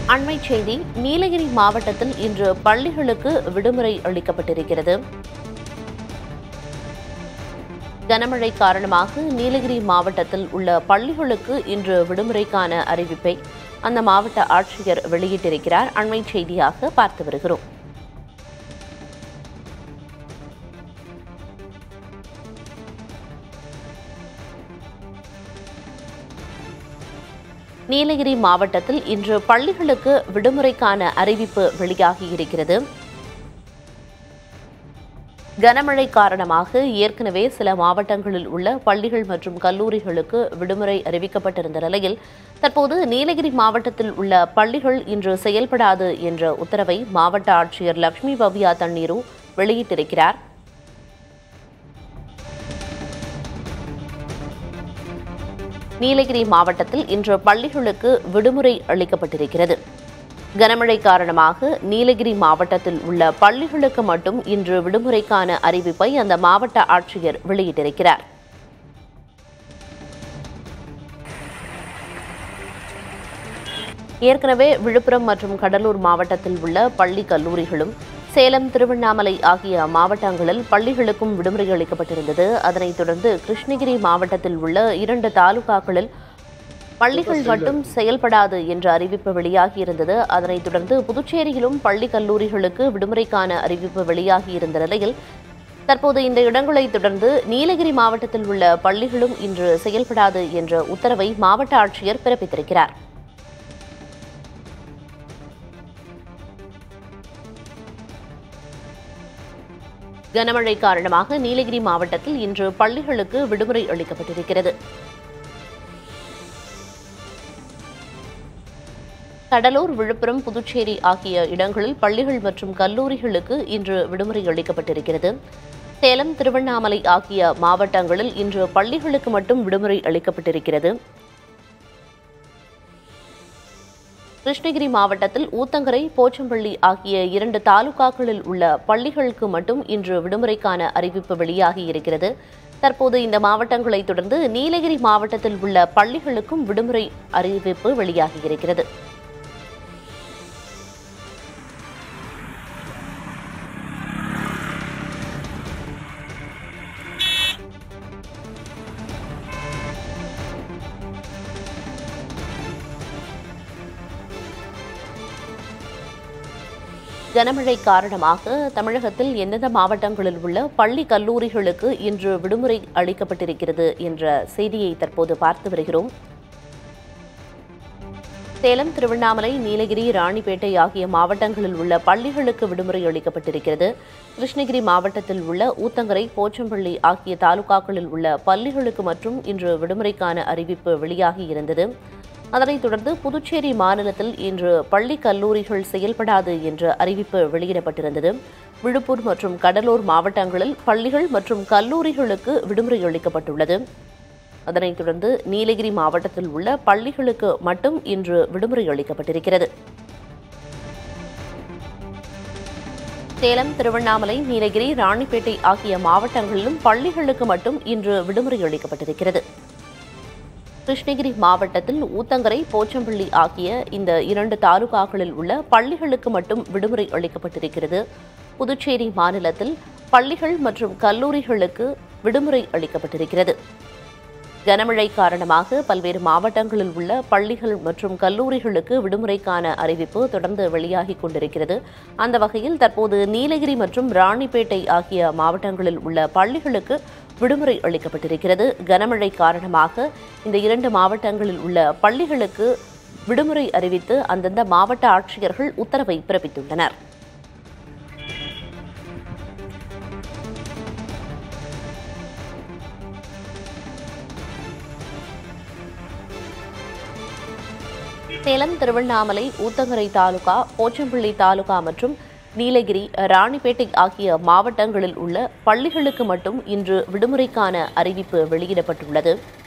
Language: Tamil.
அண்மைச் செய்தி நீலகிரி மாவட்டத்தில் இன்று பள்ளிகளுக்கு விடுமுறை அளிக்கப்பட்டிருக்கிறது கனமழை காரணமாக நீலகிரி மாவட்டத்தில் உள்ள பள்ளிகளுக்கு இன்று விடுமுறைக்கான அறிவிப்பை அந்த மாவட்ட ஆட்சியர் வெளியிட்டிருக்கிறார் அண்மைச் செய்தியாக பார்த்து வருகிறோம் நீலகிரி மாவட்டத்தில் இன்று பள்ளிகளுக்கு விடுமுறைக்கான அறிவிப்பு வெளியாகியிருக்கிறது கனமழை காரணமாக ஏற்கனவே சில மாவட்டங்களில் உள்ள பள்ளிகள் மற்றும் கல்லூரிகளுக்கு விடுமுறை அறிவிக்கப்பட்டிருந்த நிலையில் தற்போது நீலகிரி மாவட்டத்தில் உள்ள பள்ளிகள் இன்று செயல்படாது என்ற உத்தரவை மாவட்ட ஆட்சியர் லட்சுமி பவ்யா தண்ணீரு வெளியிட்டிருக்கிறார் நீலகிரி மாவட்டத்தில் இன்று பள்ளிகளுக்கு விடுமுறை அளிக்கப்பட்டிருக்கிறது கனமழை காரணமாக நீலகிரி மாவட்டத்தில் உள்ள பள்ளிகளுக்கு மட்டும் இன்று விடுமுறைக்கான அறிவிப்பை அந்த மாவட்ட ஆட்சியர் வெளியிட்டிருக்கிறார் ஏற்கனவே விழுப்புரம் மற்றும் கடலூர் மாவட்டத்தில் உள்ள பள்ளி கல்லூரிகளும் சேலம் திருவண்ணாமலை ஆகிய மாவட்டங்களில் பள்ளிகளுக்கும் விடுமுறை அளிக்கப்பட்டிருந்தது அதனைத் தொடர்ந்து கிருஷ்ணகிரி மாவட்டத்தில் உள்ள இரண்டு தாலுகாக்களில் பள்ளிகள் மட்டும் செயல்படாது என்ற அறிவிப்பு வெளியாகியிருந்தது அதனைத் தொடர்ந்து புதுச்சேரியிலும் பள்ளி கல்லூரிகளுக்கு விடுமுறைக்கான அறிவிப்பு வெளியாகியிருந்த நிலையில் தற்போது இந்த இடங்களை தொடர்ந்து நீலகிரி மாவட்டத்தில் உள்ள பள்ளிகளும் இன்று செயல்படாது என்ற உத்தரவை மாவட்ட ஆட்சியர் பிறப்பித்திருக்கிறார் கனமழை காரணமாக நீலகிரி மாவட்டத்தில் இன்று பள்ளிகளுக்கு விடுமுறை அளிக்கப்பட்டிருக்கிறது கடலூர் விழுப்புரம் புதுச்சேரி ஆகிய இடங்களில் பள்ளிகள் மற்றும் கல்லூரிகளுக்கு இன்று விடுமுறை அளிக்கப்பட்டிருக்கிறது சேலம் திருவண்ணாமலை ஆகிய மாவட்டங்களில் இன்று பள்ளிகளுக்கு மட்டும் விடுமுறை அளிக்கப்பட்டிருக்கிறது கிருஷ்ணகிரி மாவட்டத்தில் ஊத்தங்கரை போச்சம்பள்ளி ஆகிய இரண்டு தாலுகாக்களில் உள்ள பள்ளிகளுக்கு மட்டும் இன்று விடுமுறைக்கான அறிவிப்பு வெளியாகி இருக்கிறது தற்போது இந்த மாவட்டங்களை தொடர்ந்து நீலகிரி மாவட்டத்தில் உள்ள பள்ளிகளுக்கும் விடுமுறை அறிவிப்பு வெளியாகி இருக்கிறது கனமழை காரணமாக தமிழகத்தில் எந்தெந்த மாவட்டங்களில் உள்ள பள்ளி கல்லூரிகளுக்கு இன்று விடுமுறை அளிக்கப்பட்டிருக்கிறது என்ற செய்தியை தற்போது பார்த்து வருகிறோம் சேலம் திருவண்ணாமலை நீலகிரி ராணிப்பேட்டை ஆகிய மாவட்டங்களில் உள்ள பள்ளிகளுக்கு விடுமுறை அளிக்கப்பட்டிருக்கிறது கிருஷ்ணகிரி மாவட்டத்தில் உள்ள ஊத்தங்கரை போச்சம்பள்ளி ஆகிய தாலுகாக்களில் உள்ள பள்ளிகளுக்கு மற்றும் இன்று விடுமுறைக்கான அறிவிப்பு வெளியாகி இருந்தது அதனைத் தொடர்ந்து புதுச்சேரி மாநிலத்தில் இன்று பள்ளி கல்லூரிகள் செயல்படாது என்ற அறிவிப்பு வெளியிடப்பட்டிருந்தது விழுப்புர் மற்றும் கடலூர் மாவட்டங்களில் பள்ளிகள் மற்றும் கல்லூரிகளுக்கு விடுமுறை அளிக்கப்பட்டுள்ளது அதனைத் தொடர்ந்து நீலகிரி மாவட்டத்தில் உள்ள பள்ளிகளுக்கு மட்டும் இன்று விடுமுறை அளிக்கப்பட்டிருக்கிறது சேலம் திருவண்ணாமலை நீலகிரி ராணிப்பேட்டை ஆகிய மாவட்டங்களிலும் பள்ளிகளுக்கு மட்டும் இன்று விடுமுறை அளிக்கப்பட்டிருக்கிறது கிருஷ்ணகிரி மாவட்டத்தில் ஊத்தங்கரை போச்சம்பள்ளி ஆகிய இந்த இரண்டு தாலுகாக்களில் உள்ள பள்ளிகளுக்கு மட்டும் விடுமுறை அளிக்கப்பட்டிருக்கிறது புதுச்சேரி மாநிலத்தில் பள்ளிகள் மற்றும் கல்லூரிகளுக்கு விடுமுறை அளிக்கப்பட்டிருக்கிறது கனமழை காரணமாக பல்வேறு மாவட்டங்களில் உள்ள பள்ளிகள் மற்றும் கல்லூரிகளுக்கு விடுமுறைக்கான அறிவிப்பு தொடர்ந்து வெளியாகிக் கொண்டிருக்கிறது அந்த வகையில் தற்போது நீலகிரி மற்றும் ராணிப்பேட்டை ஆகிய மாவட்டங்களில் உள்ள பள்ளிகளுக்கு விடுமுறை அளிக்கப்பட்டிருக்கிறது கனமழை காரணமாக இந்த இரண்டு மாவட்டங்களில் உள்ள பள்ளிகளுக்கு விடுமுறை அறிவித்து அந்தந்த மாவட்ட ஆட்சியர்கள் உத்தரவை பிறப்பித்துள்ளனர் சேலம் திருவண்ணாமலை ஊத்தங்கரை தாலுகா போச்சம்பள்ளி தாலுகா மற்றும் நீலகிரி ராணிப்பேட்டை ஆகிய மாவட்டங்களில் உள்ள பள்ளிகளுக்கு மட்டும் இன்று விடுமுறைக்கான அறிவிப்பு வெளியிடப்பட்டுள்ளது